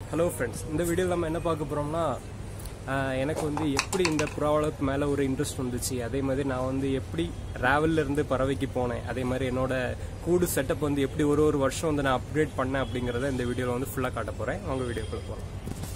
hello friends இந்த வீடியோவில் நம்ம என்ன பார்க்க போகிறோம்னா எனக்கு வந்து எப்படி இந்த புறாவளப்பு மேலே ஒரு இன்ட்ரெஸ்ட் வந்துச்சு அதே மாதிரி நான் வந்து எப்படி ராவல்ல இருந்து பறவைக்கு போனேன் அதே மாதிரி என்னோட கூடு செட்டப் வந்து எப்படி ஒரு ஒரு வருஷம் வந்து நான் அப்கிரேட் பண்ணேன் அப்படிங்கிறத இந்த வீடியோவில் வந்து ஃபுல்லாக காட்ட போகிறேன் அவங்க வீடியோக்குள்ள போகலாம்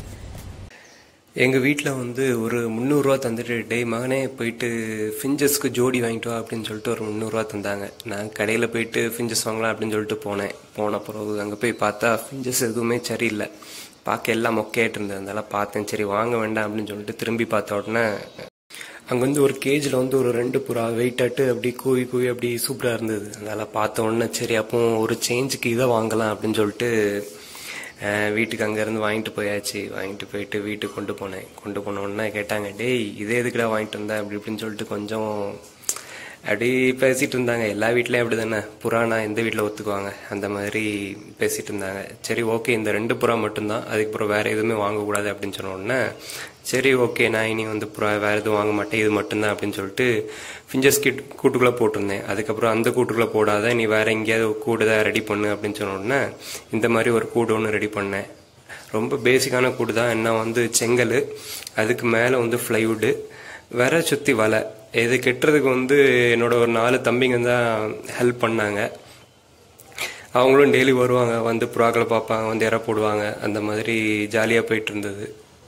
எங்கள் வீட்டில் வந்து ஒரு முந்நூறுரூவா தந்துட்டு டேய் மகனே போயிட்டு ஃபிஞ்சஸ்க்கு ஜோடி வாங்கிட்டு வா அப்படின்னு சொல்லிட்டு ஒரு முந்நூறுரூவா தந்தாங்க நான் கடையில் போயிட்டு ஃபிஞ்சஸ் வாங்கலாம் அப்படின்னு சொல்லிட்டு போனேன் போன பிறகு அங்கே போய் பார்த்தா ஃபிஞ்சஸ் எதுவுமே சரியில்லை பார்க்க எல்லாம் மொக்கையாட்டு இருந்தது அதனால பார்த்தேன் சரி வாங்க வேண்டாம் அப்படின்னு சொல்லிட்டு திரும்பி பார்த்த உடனே அங்கே வந்து ஒரு கேஜில் வந்து ஒரு ரெண்டு புறா வெயிட் ஆட்டு அப்படி கூவி கூவி அப்படி சூப்பராக இருந்தது அதனால பார்த்த உடனே சரி அப்போ ஒரு சேஞ்சுக்கு இதை வாங்கலாம் அப்படின்னு சொல்லிட்டு அஹ், வீட்டுக்கு அங்கேருந்து வாங்கிட்டு போயாச்சு வாங்கிட்டு போயிட்டு வீட்டுக்கு கொண்டு போனேன் கொண்டு போன உடனே கேட்டாங்க டேய் இதே எதுக்குடா வாங்கிட்டு வந்த அப்படி இப்படின்னு சொல்லிட்டு கொஞ்சம் அப்படி பேசிட்டு இருந்தாங்க எல்லா வீட்லயும் அப்படி தானே புறானா எந்த வீட்டில் ஒத்துக்குவாங்க அந்த மாதிரி பேசிட்டு இருந்தாங்க சரி ஓகே இந்த ரெண்டு புறா மட்டும்தான் அதுக்கப்புறம் வேற எதுவுமே வாங்கக்கூடாது அப்படின்னு சொன்ன உடனே சரி ஓகே நான் இனி வந்து புறா வேற எதுவும் வாங்க மாட்டேன் இது மட்டும்தான் அப்படின்னு சொல்லிட்டு ஃபிஞ்சஸ் கிட் கூட்டுக்குள்ளே போட்டிருந்தேன் அதுக்கப்புறம் அந்த கூட்டுக்குள்ளே போடாத நீ வேற எங்கேயாவது ஒரு கூடு தான் ரெடி பண்ணு அப்படின்னு சொன்ன உடனே இந்த மாதிரி ஒரு கூடு ஒன்று ரெடி பண்ணேன் ரொம்ப பேசிக்கான கூடு தான் என்ன வந்து செங்கல் அதுக்கு மேலே வந்து ஃப்ளைவுட்டு விர சுற்றி வலை இது கெட்டுறதுக்கு வந்து என்னோட ஒரு நாலு தம்பிங்க தான் ஹெல்ப் பண்ணாங்க அவங்களும் டெய்லி வருவாங்க வந்து புறாக்களை பார்ப்பாங்க வந்து இற போடுவாங்க அந்த மாதிரி ஜாலியாக போயிட்டு இருந்தது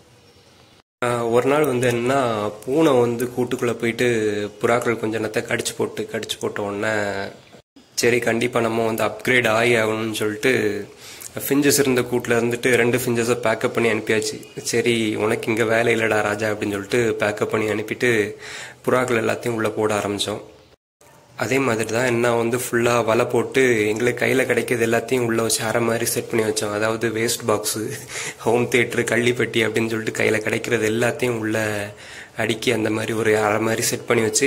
ஆஹ் ஒரு நாள் வந்து என்னன்னா பூனை வந்து கூட்டுக்குள்ளே போயிட்டு புறாக்கள் கொஞ்சம் நேரத்தை கடிச்சு போட்டு கடிச்சு போட்ட உடனே சரி கண்டிப்பாக நம்ம வந்து அப்கிரேட் ஆகி ஆகணும்னு சொல்லிட்டு ஃபிஞ்சஸ் இருந்த கூட்டில் இருந்துட்டு ரெண்டு ஃபிஞ்சஸை பேக்கப் பண்ணி அனுப்பியாச்சு சரி உனக்கு இங்கே வேலை இல்லைடா ராஜா அப்படின்னு சொல்லிட்டு பேக்கப் பண்ணி அனுப்பிட்டு புறாக்கள் எல்லாத்தையும் உள்ளே போட ஆரம்பித்தோம் அதே மாதிரி தான் என்ன வந்து ஃபுல்லாக வலை போட்டு எங்களுக்கு கையில் கிடைக்கிறது எல்லாத்தையும் உள்ளே வச்சு அரை மாதிரி செட் பண்ணி வச்சோம் அதாவது waste box home theatre Kallipatti அப்படின்னு சொல்லிட்டு கையில் கிடைக்கிறது எல்லாத்தையும் உள்ள அடுக்கி அந்த மாதிரி ஒரு அரை மாதிரி செட் பண்ணி வச்சு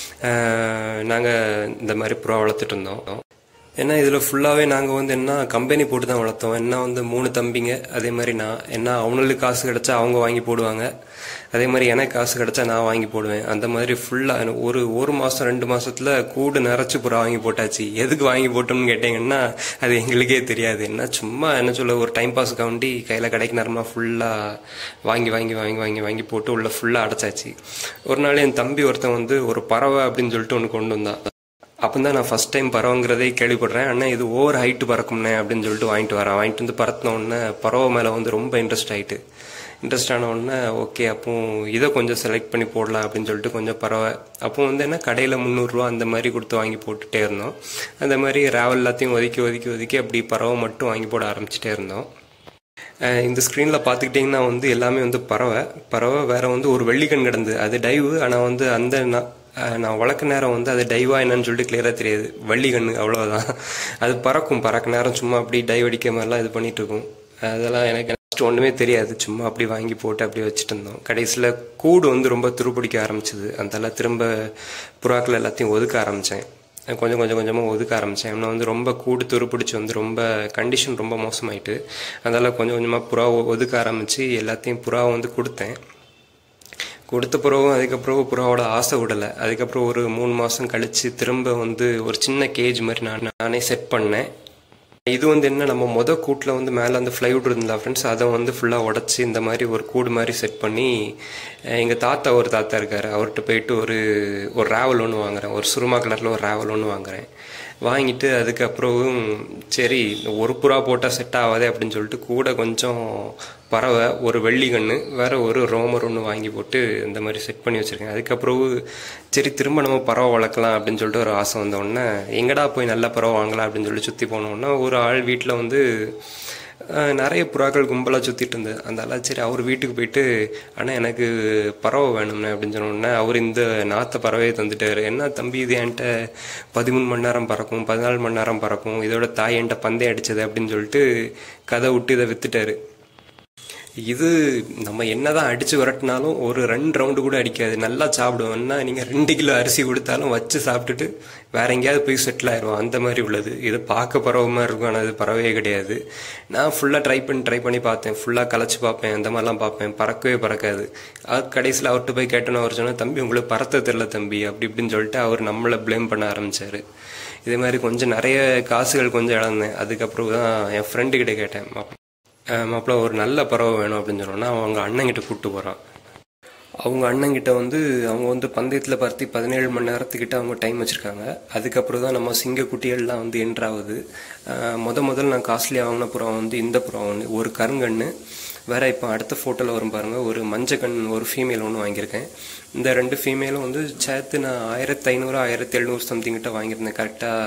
நாங்கள் இந்த மாதிரி புறா வளர்த்துட்டு இருந்தோம் ஏன்னா இதில் ஃபுல்லாகவே நாங்கள் வந்து என்ன கம்பெனி போட்டு தான் வளர்த்தோம் என்ன வந்து மூணு தம்பிங்க அதே மாதிரி நான் என்ன அவங்களுக்கு காசு கிடைச்சா அவங்க வாங்கி போடுவாங்க அதே மாதிரி எனக்கு காசு கிடைச்சா நான் வாங்கி போடுவேன் அந்த மாதிரி ஃபுல்லாக ஒரு ஒரு மாதம் ரெண்டு மாசத்துல கூடு நிறைச்சு புறா வாங்கி போட்டாச்சு எதுக்கு வாங்கி போட்டோம்னு கேட்டிங்கன்னா அது எங்களுக்கே தெரியாது என்ன சும்மா என்ன சொல்ல ஒரு டைம் பாஸ் கவுண்டி கையில் கிடைக்க நேரமாக ஃபுல்லாக வாங்கி வாங்கி வாங்கி வாங்கி வாங்கி போட்டு உள்ள ஃபுல்லாக அடைச்சாச்சு ஒரு நாள் என் தம்பி ஒருத்தன் வந்து ஒரு பறவை அப்படின்னு சொல்லிட்டு ஒன்று கொண்டு வந்தான் அப்போ தான் நான் ஃபர்ஸ்ட் டைம் பறவைங்கிறதே கேள்விப்படுறேன் அண்ணா இது ஓவர் ஹைட்டு பறக்கும்னே அப்படின்னு சொல்லிட்டு வாங்கிட்டு வரேன் வாங்கிட்டு வந்து பறத்தின உடனே பறவை மேலே வந்து ரொம்ப இன்ட்ரெஸ்ட் ஆயிட்டு இன்ட்ரெஸ்ட் ஆன உடனே ஓகே அப்போ இதை கொஞ்சம் செலக்ட் பண்ணி போடலாம் அப்படின்னு சொல்லிட்டு கொஞ்சம் பறவை அப்போ வந்து என்ன கடையில் முந்நூறுரூவா அந்த மாதிரி கொடுத்து வாங்கி போட்டுட்டே இருந்தோம் அந்த மாதிரி ராவல் எல்லாத்தையும் ஒதுக்கி ஒதுக்கி ஒதுக்கி அப்படி பறவை மட்டும் வாங்கி போட ஆரம்பிச்சிட்டே இருந்தோம் அஹ் இந்த ஸ்க்ரீனில் பார்த்துக்கிட்டிங்கன்னா வந்து எல்லாமே வந்து பறவை பறவை வேற வந்து ஒரு வெள்ளிக்கண் கிடந்து அது டைவு ஆனால் வந்து அந்த நான் அஹ் நான் வளர்க்க நேரம் வந்து அது டைவா என்னன்னு சொல்லிட்டு கிளியராக தெரியாது வள்ளிக்கண்ணு அவ்வளோதான் அது பறக்கும் பறக்க நேரம் சும்மா அப்படி டைவ் அடிக்க மாதிரிலாம் இது பண்ணிட்டு இருக்கும் அதெல்லாம் எனக்கு first ஒன்றுமே தெரியாது சும்மா அப்படி வாங்கி போட்டு அப்படி வச்சுட்டு இருந்தோம் கடைசியில் கூடு வந்து ரொம்ப துருப்பிடிக்க ஆரம்பிச்சது அதெல்லாம் திரும்ப புறாக்கள் எல்லாத்தையும் ஒதுக்க ஆரம்பித்தேன் கொஞ்சம் கொஞ்சம் கொஞ்சமாக ஒதுக்க ஆரம்பித்தேன் ஏன்னா வந்து ரொம்ப கூடு துருப்பிடிச்சு வந்து ரொம்ப கண்டிஷன் ரொம்ப மோசமாயிட்டு அதனால் கொஞ்சம் கொஞ்சமாக புறா ஒதுக்க ஆரம்பித்து எல்லாத்தையும் புறாவை வந்து கொடுத்தேன் கொடுத்த பிறகும் அதுக்கப்புறம் புறாவோட ஆசை விடலை அதுக்கப்புறம் ஒரு மூணு மாதம் கழித்து திரும்ப வந்து ஒரு சின்ன கேஜ் மாதிரி நான் நானே செட் பண்ணேன் இது வந்து என்ன நம்ம மொத கூட்டில் வந்து மேலே அந்த ஃப்ளைவுட் இருந்தா ஃப்ரெண்ட்ஸ் அதை வந்து ஃபுல்லாக உடச்சி இந்த மாதிரி ஒரு கூடு மாதிரி செட் பண்ணி எங்கள் தாத்தா ஒரு தாத்தா இருக்கார் அவர்கிட்ட போயிட்டு ஒரு ஒரு ராவல் ஒன்று வாங்குறேன் ஒரு சுருமா கலரில் ஒரு ராவல் ஒன்று வாங்குறேன் வாங்கிட்டு அதுக்கப்புறம் சரி ஒரு புறா போட்டால் செட் ஆகாதே அப்படின்னு சொல்லிட்டு கூட கொஞ்சம் பறவை ஒரு வெள்ளிக்கண்ணு வேற ஒரு ரோமர் ஒன்று வாங்கி போட்டு இந்த மாதிரி செட் பண்ணி வச்சிருக்கேன் அதுக்கப்புறம் சரி திரும்ப நம்ம பறவை வளர்க்கலாம் அப்படின்னு சொல்லிட்டு ஒரு ஆசை வந்த உடனே எங்கடா போய் நல்ல பறவை வாங்கலாம் அப்படின்னு சொல்லி சுற்றி போனோன்னா ஒரு ஆள் வீட்டில் வந்து அஹ், நிறைய புறாக்கள் கும்பலாக சுற்றிட்டு இருந்தது அந்த ஆளா சரி அவர் வீட்டுக்கு போயிட்டு ஆனால் எனக்கு பறவை வேணும்னே அப்படின்னு சொன்ன உடனே அவர் இந்த நாத்த பறவையை தந்துட்டாரு என்ன தம்பி இது என்கிட்ட பதிமூணு மணி நேரம் பறக்கும் பதினாலு மணி நேரம் பறக்கும் இதோட தாய் என்கிட்ட பந்தயம் அடிச்சது அப்படின்னு சொல்லிட்டு கதை விட்டு இதை வித்துட்டாரு இது நம்ம என்னதான் அடிச்சு விரட்டினாலும் ஒரு ரெண்டு ரவுண்டு கூட அடிக்காது நல்லா சாப்பிடுவோம்னா நீங்க ரெண்டு கிலோ அரிசி கொடுத்தாலும் வச்சு சாப்பிட்டுட்டு வேற எங்கேயாவது போய் செட்டில் ஆயிடுவோம் அந்த மாதிரி உள்ளது இது பார்க்க பறவை மாதிரி இருக்கும் ஆனால் அது பறவையே கிடையாது நான் ஃபுல்லாக ட்ரை பண்ணி ட்ரை பண்ணி பார்த்தேன் ஃபுல்லாக கலைச்சு பார்ப்பேன் அந்த மாதிரிலாம் பார்ப்பேன் பறக்கவே பறக்காது அது கடைசியில் அவர்கிட்ட போய் கேட்டோன்னு அவர் சொன்னா தம்பி உங்களுக்கு பறத்த தெரில தம்பி அப்படி இப்படின்னு சொல்லிட்டு அவர் நம்மளை ப்ளேம் பண்ண ஆரம்பிச்சாரு இதே மாதிரி கொஞ்சம் நிறைய காசுகள் கொஞ்சம் இழந்தேன் அதுக்கப்புறம் தான் என் ஃப்ரெண்டு கிட்ட கேட்டேன் மாப்பிள்ள ஒரு நல்ல பறவை வேணும் அப்படின்னு சொன்னோன்னா அவங்க அண்ணங்கிட்ட கூப்பிட்டு போகிறான் அவங்க அண்ணங்கிட்ட வந்து அவங்க வந்து பந்தயத்தில் பருத்தி பதினேழு மணி நேரத்துக்கிட்ட அவங்க டைம் வச்சுருக்காங்க அதுக்கப்புறம் தான் நம்ம சிங்கக்குட்டிகள்லாம் வந்து என்ட்ராகுது முத முதல்ல நான் காஸ்ட்லி வாங்கின புறம் வந்து இந்த புறம் வந்து ஒரு கருங்கண்ணு வேற இப்போ அடுத்த ஃபோட்டோவில் வரும் பாருங்க ஒரு மஞ்சக்கண் ஒரு ஃபீமேல் ஒன்று வாங்கியிருக்கேன் இந்த ரெண்டு ஃபீமேலும் வந்து சேர்த்து நான் ஆயிரத்தி ஐநூறு ஆயிரத்தி எழுநூறு சம்திங் கிட்ட வாங்கியிருந்தேன்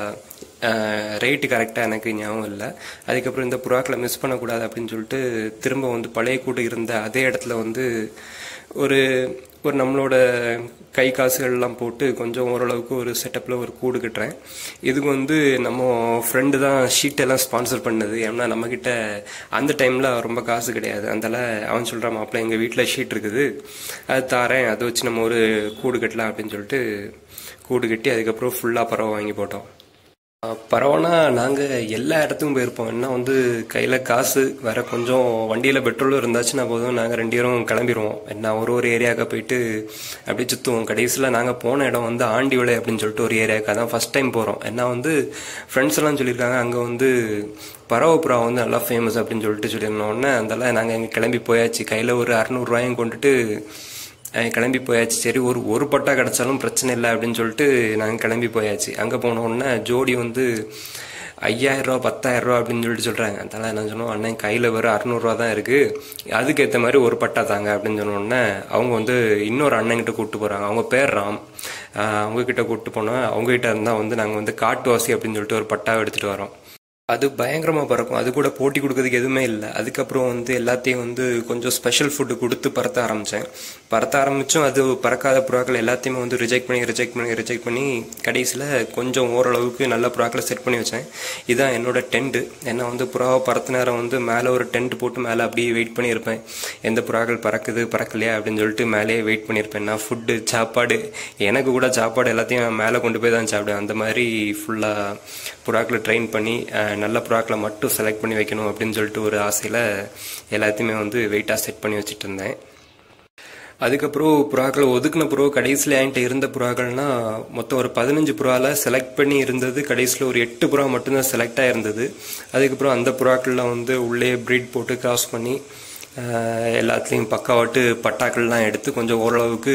கரெக்டாக ரேட்டு கரெக்டாக எனக்கு ஞாபகம் இல்லை அதுக்கப்புறம் இந்த புறாக்களை மிஸ் பண்ணக்கூடாது அப்படின்னு சொல்லிட்டு திரும்ப வந்து பழைய கூட்டு இருந்த அதே இடத்துல வந்து ஒரு ஒரு நம்மளோட கை காசுகள்லாம் போட்டு கொஞ்சம் ஓரளவுக்கு ஒரு செட்டப்பில் ஒரு கூடு கட்டுறேன் இதுக்கு வந்து நம்ம ஃப்ரெண்டு தான் ஷீட்டெல்லாம் ஸ்பான்சர் பண்ணது ஏன்னா நம்மக்கிட்ட அந்த டைமில் ரொம்ப காசு கிடையாது அதனால அவன் சொல்கிறான் மாப்பிள்ள எங்கள் வீட்டில் ஷீட் இருக்குது அது தாரேன் அதை வச்சு நம்ம ஒரு கூடு கட்டலாம் அப்படின்னு சொல்லிட்டு கூடு கட்டி அதுக்கப்புறம் ஃபுல்லாக பறவை வாங்கி போட்டோம் பரவாயில்ல நாங்கள் எல்லா இடத்துக்கும் போயிருப்போம் என்ன வந்து கையில் காசு வேற கொஞ்சம் வண்டியில் பெட்ரோலும் இருந்தாச்சுன்னா போதும் நாங்கள் ரெண்டு பேரும் கிளம்பிடுவோம் என்ன ஒரு ஒரு ஏரியாவுக்கு போயிட்டு அப்படியே சுற்றுவோம் கடைசியில் நாங்கள் போன இடம் வந்து ஆண்டி விளை அப்படின்னு சொல்லிட்டு ஒரு ஏரியாவுக்கு அதான் ஃபர்ஸ்ட் டைம் போகிறோம் என்ன வந்து ஃப்ரெண்ட்ஸ் எல்லாம் சொல்லியிருக்காங்க அங்கே வந்து பறவை புறா வந்து நல்லா ஃபேமஸ் அப்படின்னு சொல்லிட்டு சொல்லியிருந்தோடனே அதெல்லாம் நாங்கள் இங்கே கிளம்பி போயாச்சு கையில் ஒரு அறநூறுவாயும் கொண்டுட்டு கிளம்பி போயாச்சு சரி ஒரு ஒரு பட்டா கிடைச்சாலும் பிரச்சனை இல்லை அப்படின்னு சொல்லிட்டு நாங்கள் கிளம்பி போயாச்சு அங்கே போனோடனே ஜோடி வந்து ஐயாயிரம் ரூபா பத்தாயிரம் ரூபா அப்படின்னு சொல்லிட்டு சொல்கிறாங்க அதனால் என்ன சொன்னோம் அண்ணன் கையில் வெறும் அறநூறுவா தான் இருக்குது அதுக்கேற்ற மாதிரி ஒரு பட்டா தாங்க அப்படின்னு சொன்னோடனே அவங்க வந்து இன்னொரு அண்ணன்கிட்ட கூப்பிட்டு போகிறாங்க அவங்க பேர் ராம் அவங்கக்கிட்ட கூப்பிட்டு போனோம் அவங்ககிட்ட இருந்தால் வந்து நாங்கள் வந்து காட்டுவாசி அப்படின்னு சொல்லிட்டு ஒரு பட்டாவை எடுத்துகிட்டு வரோம் அது பயங்கரமாக பறக்கும் அது கூட போட்டி கொடுக்கறதுக்கு எதுவுமே இல்லை அதுக்கப்புறம் வந்து எல்லாத்தையும் வந்து கொஞ்சம் ஸ்பெஷல் ஃபுட்டு கொடுத்து பறத்த ஆரம்பித்தேன் பறத்த ஆரம்பித்தும் அது பறக்காத புறாக்கள் எல்லாத்தையுமே வந்து ரிஜெக்ட் பண்ணி ரிஜெக்ட் பண்ணி ரிஜெக்ட் பண்ணி கடைசியில் கொஞ்சம் ஓரளவுக்கு நல்ல புறாக்களை செட் பண்ணி வச்சேன் இதுதான் என்னோட டென்ட்டு என்ன வந்து புறாவை பறத்த நேரம் வந்து மேலே ஒரு டென்ட் போட்டு மேலே அப்படியே வெயிட் பண்ணியிருப்பேன் எந்த புறாக்கள் பறக்குது பறக்கலையா அப்படின்னு சொல்லிட்டு மேலேயே வெயிட் பண்ணியிருப்பேன் நான் ஃபுட்டு சாப்பாடு எனக்கு கூட சாப்பாடு எல்லாத்தையும் மேலே கொண்டு போய் தான் சாப்பிடுவேன் அந்த மாதிரி ஃபுல்லாக புறாக்களை ட்ரெயின் பண்ணி நல்ல புறாக்களை மட்டும் செலக்ட் பண்ணி வைக்கணும் அப்படின்னு சொல்லிட்டு ஒரு ஆசையில் எல்லாத்தையுமே வந்து வெயிட்டாக செட் பண்ணி வச்சுட்டு இருந்தேன் அதுக்கப்புறம் புறாக்களை ஒதுக்குன புறா கடைசியில் என்கிட்ட இருந்த புறாக்கள்னா மொத்தம் ஒரு பதினஞ்சு புறாவில் செலக்ட் பண்ணி இருந்தது கடைசியில் ஒரு எட்டு புறா மட்டும்தான் செலக்ட் ஆயிருந்தது அதுக்கப்புறம் அந்த புறாக்கள்லாம் வந்து உள்ளே ப்ரீட் போட்டு கிராஸ் பண்ணி எல்லாத்துலேயும் பக்காவாட்டு பட்டாக்கள்லாம் எடுத்து கொஞ்சம் ஓரளவுக்கு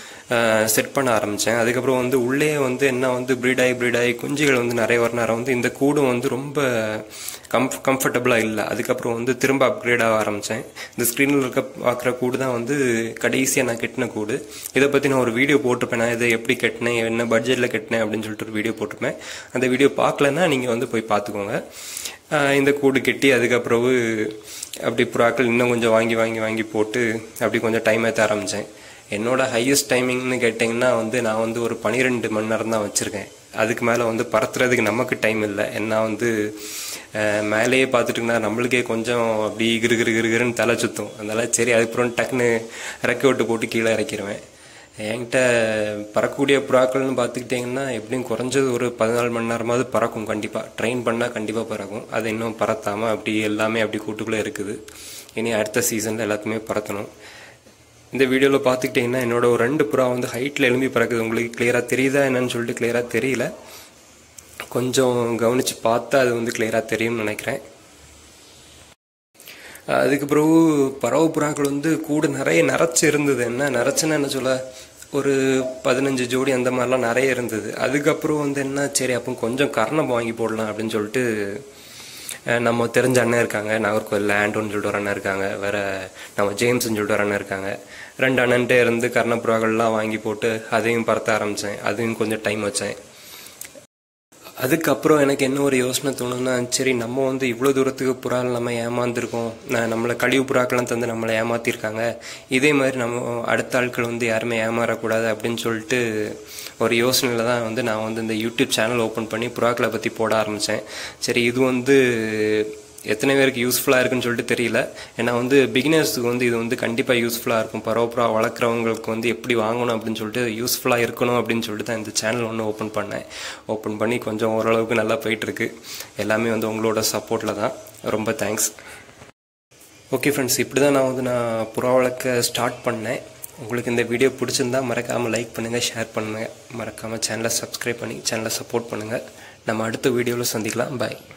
செட் பண்ண ஆரம்பித்தேன் அதுக்கப்புறம் வந்து உள்ளே வந்து என்ன வந்து ப்ரீட் ஆகி ப்ரீட் ஆகி குஞ்சுகள் வந்து நிறைய வர நேரம் வந்து இந்த கூடும் வந்து ரொம்ப கம்ஃப் கம்ஃபர்டபுளாக இல்லை அதுக்கப்புறம் வந்து திரும்ப அப்கிரேட் ஆக ஆரம்பித்தேன் இந்த ஸ்க்ரீனில் இருக்க பார்க்குற கூடு தான் வந்து கடைசியாக நான் கெட்டின கூடு இதை பற்றி நான் ஒரு வீடியோ போட்டிருப்பேன் நான் இதை எப்படி கட்டினேன் என்ன பட்ஜெட்டில் கட்டினேன் அப்படின்னு சொல்லிட்டு ஒரு வீடியோ போட்டிருப்பேன் அந்த வீடியோ பார்க்கலன்னா நீங்கள் வந்து போய் பார்த்துக்கோங்க இந்த கூடு கெட்டி அதுக்கப்புறம் அப்படி புறாக்கள் இன்னும் கொஞ்சம் வாங்கி வாங்கி வாங்கி போட்டு அப்படி கொஞ்சம் டைம் ஏற்ற ஆரம்பித்தேன் என்னோட ஹையஸ்ட் டைமிங்னு கேட்டிங்கன்னா வந்து நான் வந்து ஒரு பன்னிரெண்டு மணி நேரம் தான் வச்சுருக்கேன் அதுக்கு மேலே வந்து பறத்துறதுக்கு நமக்கு டைம் இல்லை ஏன்னா வந்து மேலேயே பார்த்துட்டுங்கன்னா நம்மளுக்கே கொஞ்சம் அப்படி கிரு கிரு கிருன்னு தலை சுற்றும் அதனால சரி அதுக்கப்புறம் டக்குன்னு இறக்கி விட்டு போட்டு கீழே இறக்கிடுவேன் என்கிட்ட பறக்கக்கூடிய புறாக்கள்னு பார்த்துக்கிட்டிங்கன்னா எப்படியும் குறைஞ்சது ஒரு பதினாலு மணி நேரமாவது பறக்கும் கண்டிப்பாக ட்ரெயின் பண்ணால் கண்டிப்பாக பறக்கும் அது இன்னும் பறத்தாமல் அப்படி எல்லாமே அப்படி கூட்டுக்குள்ளே இருக்குது இனி அடுத்த சீசனில் எல்லாத்தையுமே பறத்தணும் இந்த வீடியோவில் பார்த்துக்கிட்டிங்கன்னா என்னோட ஒரு ரெண்டு புறா வந்து ஹைட்டில் எழும்பி பறக்குது உங்களுக்கு கிளியராக தெரியுதா என்னன்னு சொல்லிட்டு கிளியராக தெரியல கொஞ்சம் கவனித்து பார்த்தா அது வந்து கிளியராக தெரியும்னு நினைக்கிறேன் அதுக்கு பிறகு பறவை புறாக்கள் வந்து கூட நிறைய நிறச்சி இருந்தது என்ன நிறச்சுன்னா என்ன சொல்ல ஒரு பதினஞ்சு ஜோடி அந்த மாதிரிலாம் நிறைய இருந்தது அதுக்கப்புறம் வந்து என்ன சரி அப்போ கொஞ்சம் கர்ணம் வாங்கி போடலாம் அப்படின்னு சொல்லிட்டு நம்ம தெரிஞ்ச அண்ணன் இருக்காங்க நாகர்கோவில் ஆண்டோன்னு சொல்லிட்டு ஒரு அண்ணன் இருக்காங்க வேற நம்ம ஜேம்ஸ்ன்னு சொல்லிட்டு ஒரு அண்ணன் இருக்காங்க ரெண்டு அண்ணன்ட்டே இருந்து கர்ணப்புறாக்கள்லாம் வாங்கி போட்டு அதையும் பறத்த ஆரம்பித்தேன் அதையும் கொஞ்சம் டைம் வச்சேன் அதுக்கப்புறம் எனக்கு என்ன ஒரு யோசனை தோணுன்னா சரி நம்ம வந்து இவ்வளோ தூரத்துக்கு புறால் நம்ம ஏமாந்துருக்கோம் நம்மளை கழிவு புறாக்கெல்லாம் தந்து நம்மளை ஏமாத்திருக்காங்க இதே மாதிரி நம்ம அடுத்த ஆட்கள் வந்து யாருமே ஏமாறக்கூடாது அப்படின்னு சொல்லிட்டு ஒரு யோசனையில் தான் வந்து நான் வந்து இந்த யூடியூப் சேனல் ஓப்பன் பண்ணி புறாக்களை பற்றி போட ஆரம்பித்தேன் சரி இது வந்து எத்தனை பேருக்கு யூஸ்ஃபுல்லாக இருக்குன்னு சொல்லிட்டு தெரியல ஏன்னா வந்து பிகினர்ஸுக்கு வந்து இது வந்து கண்டிப்பாக யூஸ்ஃபுல்லாக இருக்கும் பரோப்புறா வளர்க்குறவங்களுக்கு வந்து எப்படி வாங்கணும் அப்படின்னு சொல்லிட்டு யூஸ்ஃபுல்லாக இருக்கணும் அப்படின்னு சொல்லிட்டு தான் இந்த சேனல் ஒன்று ஓப்பன் பண்ணேன் ஓப்பன் பண்ணி கொஞ்சம் ஓரளவுக்கு நல்லா போயிட்டுருக்கு எல்லாமே வந்து உங்களோட சப்போர்ட்டில் தான் ரொம்ப தேங்க்ஸ் ஓகே ஃப்ரெண்ட்ஸ் இப்படி தான் நான் வந்து நான் புறா வளர்க்க ஸ்டார்ட் பண்ணேன் உங்களுக்கு இந்த வீடியோ பிடிச்சிருந்தா மறக்காமல் லைக் பண்ணுங்கள் ஷேர் பண்ணுங்கள் மறக்காமல் சேனலை சப்ஸ்கிரைப் பண்ணி சேனலை சப்போர்ட் பண்ணுங்கள் நம்ம அடுத்த வீடியோவில் சந்திக்கலாம் பாய்